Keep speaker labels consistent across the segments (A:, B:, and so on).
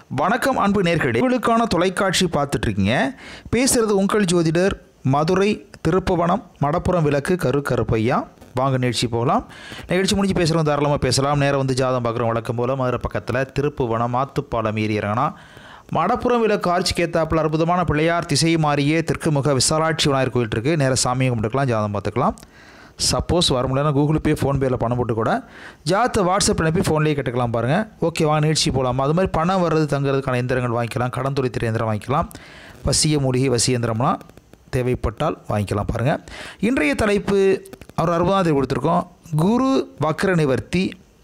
A: வணக்கம் அன்பு நேர்களே உங்களுக்கான தொலைக்காட்சி பார்த்துட்ருக்கீங்க பேசுகிறது உங்கள் ஜோதிடர் மதுரை திருப்புவனம் மடப்புறம் விளக்கு கரு கருப்பையா வாங்க நிகழ்ச்சி போகலாம் நிகழ்ச்சி முடிஞ்சு பேசுகிறோம் தாராளமாக பேசலாம் நேரம் வந்து ஜாதம் பார்க்குறோம் வழக்கம் போல் மதுரை பக்கத்தில் திருப்புவனம் மாத்துப்பாலம் ஏறி இறங்கினா மடப்புறம் விளக்கு ஆட்சிக்கு ஏத்தாப்பில் அற்புதமான பிள்ளையார் திசை மாறியே தெற்குமுக விசாலாட்சி விநாயகர் கோயில் இருக்குது நேராக சாமியை கும்பிட்டுக்கலாம் ஜாதம் பார்த்துக்கலாம் சப்போஸ் வர முடியலன்னா கூகுள் பே ஃபோன்பேயில் பணம் போட்டு கூட ஜாத்தை வாட்ஸ்அப் அனுப்பி ஃபோன்லேயே கட்டுக்கலாம் பாருங்கள் ஓகே வாங்க நிகழ்ச்சி போகலாம் அது மாதிரி பணம் வர்றது தங்குறதுக்கான எந்திரங்கள் வாங்கிக்கலாம் கடன் தொழில் எந்திரம் வாங்கிக்கலாம் வசிய மூலிகை வசியந்திரம்லாம் தேவைப்பட்டால் வாங்கிக்கலாம் பாருங்கள் இன்றைய தலைப்பு அவர் அறுபதாம் தேதி கொடுத்துருக்கோம் குரு வக்ர நிவர்த்தி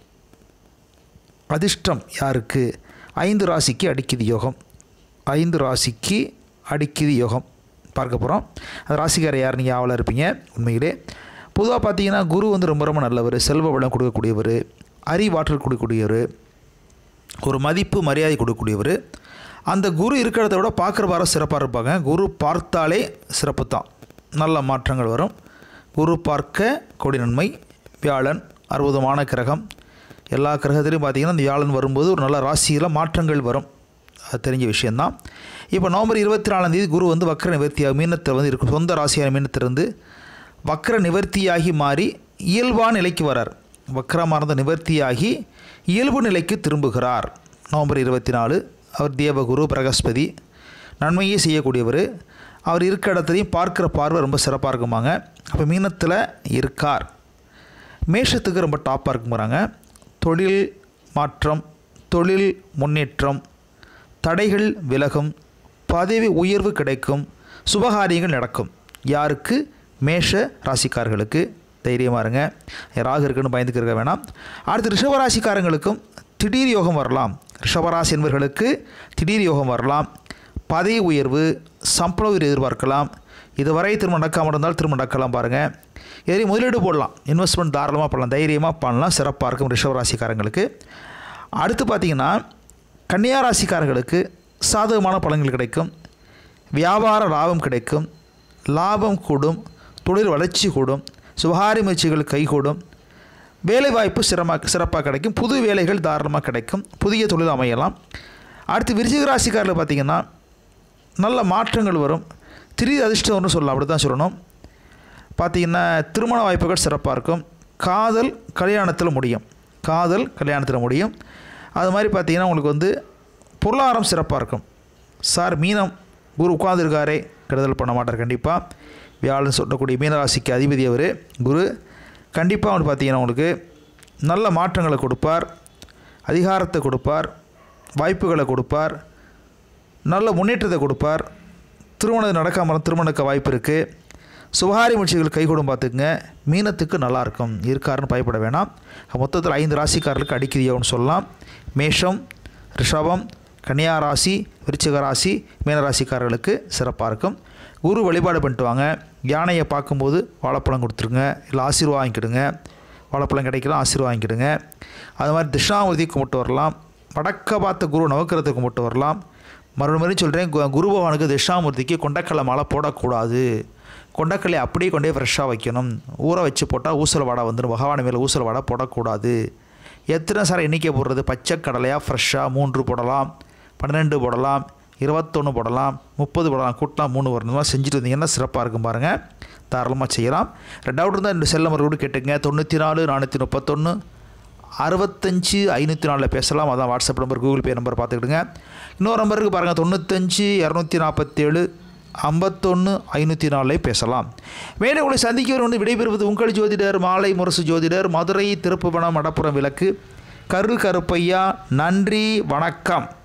A: அதிர்ஷ்டம் யாருக்கு ஐந்து ராசிக்கு அடிக்குது யோகம் ஐந்து ராசிக்கு அடிக்குது யோகம் பார்க்க போகிறோம் அந்த ராசிக்கார யார் நீங்கள் ஆவலாக இருப்பீங்க உண்மையிலே பொதுவாக பார்த்தீங்கன்னா குரு வந்து ரொம்ப ரொம்ப நல்லவர் செல்வ வளம் கொடுக்கக்கூடியவர் அறிவாற்றல் கொடுக்கக்கூடியவர் ஒரு மதிப்பு மரியாதை கொடுக்கக்கூடியவர் அந்த குரு இருக்கிறத விட பார்க்குற வாரம் சிறப்பாக இருப்பாங்க குரு பார்த்தாலே சிறப்பு தான் நல்ல மாற்றங்கள் வரும் குரு பார்க்க கொடி நன்மை வியாழன் அற்புதமான கிரகம் எல்லா கிரகத்திலையும் பார்த்திங்கன்னா இந்த வியாழன் வரும்போது ஒரு நல்ல ராசியில் மாற்றங்கள் வரும் அது தெரிஞ்ச விஷயந்தான் இப்போ நவம்பர் இருபத்தி நாலாம் தேதி குரு வந்து வக்கர நிவர்த்தியாக மீனத்தில் வந்து இருக்கும் சொந்த ராசியான மீனத்திலிருந்து வக்கர நிவர்த்தியாகி மாறி இயல்பான நிலைக்கு வரார் வக்கரமாக இருந்த நிவர்த்தியாகி இயல்பு நிலைக்கு திரும்புகிறார் நவம்பர் இருபத்தி நாலு அவர் தேவகுரு பிரகஸ்பதி நன்மையே செய்யக்கூடியவர் அவர் இருக்க இடத்துலையும் பார்க்குற பார்வை ரொம்ப சிறப்பாக இருக்குமாங்க அப்போ மீனத்தில் இருக்கார் மேஷத்துக்கு ரொம்ப டாப்பாக இருக்குங்கிறாங்க தொழில் மாற்றம் தொழில் முன்னேற்றம் தடைகள் விலகும் பதவி உயர்வு கிடைக்கும் சுபகாரியங்கள் நடக்கும் யாருக்கு மேஷ ராசிக்காரர்களுக்கு தைரியமாக இருங்க ராகு இருக்குன்னு பயந்துக்கு இருக்க வேணாம் அடுத்து ரிஷபராசிக்காரங்களுக்கும் திடீர் யோகம் வரலாம் ரிஷபராசி என்பவர்களுக்கு திடீர் யோகம் வரலாம் பதவி உயர்வு சம்பள உயர்வு எதிர்பார்க்கலாம் இதுவரை திரும்ப நடக்காமல் இருந்தால் திரும்ப நடக்கலாம் பாருங்கள் எதிரி முதலீடு போடலாம் இன்வெஸ்ட்மெண்ட் தாராளமாக பண்ணலாம் தைரியமாக பண்ணலாம் சிறப்பாக இருக்கும் ரிஷபராசிக்காரங்களுக்கு அடுத்து பார்த்திங்கன்னா கன்னியா ராசிக்காரர்களுக்கு சாதகமான பலன்கள் கிடைக்கும் வியாபார லாபம் கிடைக்கும் லாபம் கூடும் தொழில் வளர்ச்சி கூடும் சுகாரி முயற்சிகள் கைகூடும் வேலைவாய்ப்பு சிரமமாக சிறப்பாக கிடைக்கும் புது வேலைகள் தாராளமாக கிடைக்கும் புதிய தொழில் அமையலாம் அடுத்து விருச்சிக ராசிக்காரில் பார்த்திங்கன்னா நல்ல மாற்றங்கள் வரும் திடீர் அதிர்ஷ்டம் வரும்னு சொல்லலாம் அப்படி தான் சொல்லணும் பார்த்திங்கன்னா திருமண வாய்ப்புகள் சிறப்பாக இருக்கும் காதல் கல்யாணத்தில் முடியும் காதல் கல்யாணத்தில் முடியும் அது மாதிரி பார்த்திங்கன்னா உங்களுக்கு வந்து பொருளாதாரம் சிறப்பாக இருக்கும் சார் மீனம் குரு உட்காந்துருக்காரே கெடுதல் பண்ண மாட்டார் கண்டிப்பாக வியாழன் சொல்லக்கூடிய மீனராசிக்கு அதிபதி அவர் குரு கண்டிப்பாக வந்து பார்த்திங்கன்னா உங்களுக்கு நல்ல மாற்றங்களை கொடுப்பார் அதிகாரத்தை கொடுப்பார் வாய்ப்புகளை கொடுப்பார் நல்ல முன்னேற்றத்தை கொடுப்பார் திருமணம் நடக்காமல் திருமணக்க வாய்ப்பு இருக்குது சுபகாரி முயற்சிகள் கைகூடும் பார்த்துக்குங்க மீனத்துக்கு நல்லாயிருக்கும் இருக்காருன்னு பயப்பட வேணாம் மொத்தத்தில் ஐந்து ராசிக்காரர்களுக்கு அடிக்கிறியோன்னு சொல்லலாம் மேஷம் ரிஷபம் கன்னியா ராசி விருச்சிக ராசி மீனராசிக்காரர்களுக்கு சிறப்பாக இருக்கும் குரு வழிபாடு பண்ணிட்டு வாங்க யானையை பார்க்கும்போது வாழைப்பழம் கொடுத்துருங்க இல்லை ஆசீர்வாதம் வாங்கிக்கிடுங்க வாழைப்பழம் கிடைக்கலாம் ஆசீர்வாதம் வாங்கிக்கிடுங்க அது மாதிரி திஷாமூர்த்தி கும்பிட்டு வரலாம் வடக்க பார்த்த குரு நவக்கிரத்தை கும்பிட்டு வரலாம் மறுபடியும் சொல்கிறேன் குரு பகவானுக்கு திஷாமூர்த்திக்கு கொண்டக்கடலை மாலை போடக்கூடாது கொண்டக்கடலை அப்படியே கொண்டே ஃப்ரெஷ்ஷாக வைக்கணும் ஊற வச்சு போட்டால் ஊசல் வாடை வந்துடும் பகவான் மேலே ஊசல் வாடை போடக்கூடாது எத்தனை சார் எண்ணிக்கை போடுறது பச்சை கடலையாக ஃப்ரெஷ்ஷாக மூன்று போடலாம் பன்னிரெண்டு போடலாம் இருபத்தொன்று போடலாம் முப்பது போடலாம் கூட்டலாம் மூணு வரணும் மாதிரி செஞ்சுட்டு வந்தீங்கன்னா சிறப்பாக இருக்கும் பாருங்கள் தாராளமாக செய்யலாம் ரெண்டாவது இருந்தால் ரெண்டு செல் நம்பர் கூட கேட்டுங்க தொண்ணூற்றி நாலு நானூற்றி முப்பத்தொன்று அறுபத்தஞ்சு ஐநூற்றி நாலில் பேசலாம் அதான் WhatsApp number Google Pay number பார்த்துக்கிடுங்க இன்னொரு நம்பருக்கு பாருங்கள் தொண்ணூத்தஞ்சு இரநூத்தி நாற்பத்தேழு ஐம்பத்தொன்று ஐநூற்றி நாலில் பேசலாம் மேலும் உங்களை சந்திக்கவர் வந்து விடைபெறுவது உங்கள் ஜோதிடர் மாலை முரசு ஜோதிடர் மதுரை திருப்புவனம் மடப்புறம் விளக்கு கரு கருப்பையா நன்றி வணக்கம்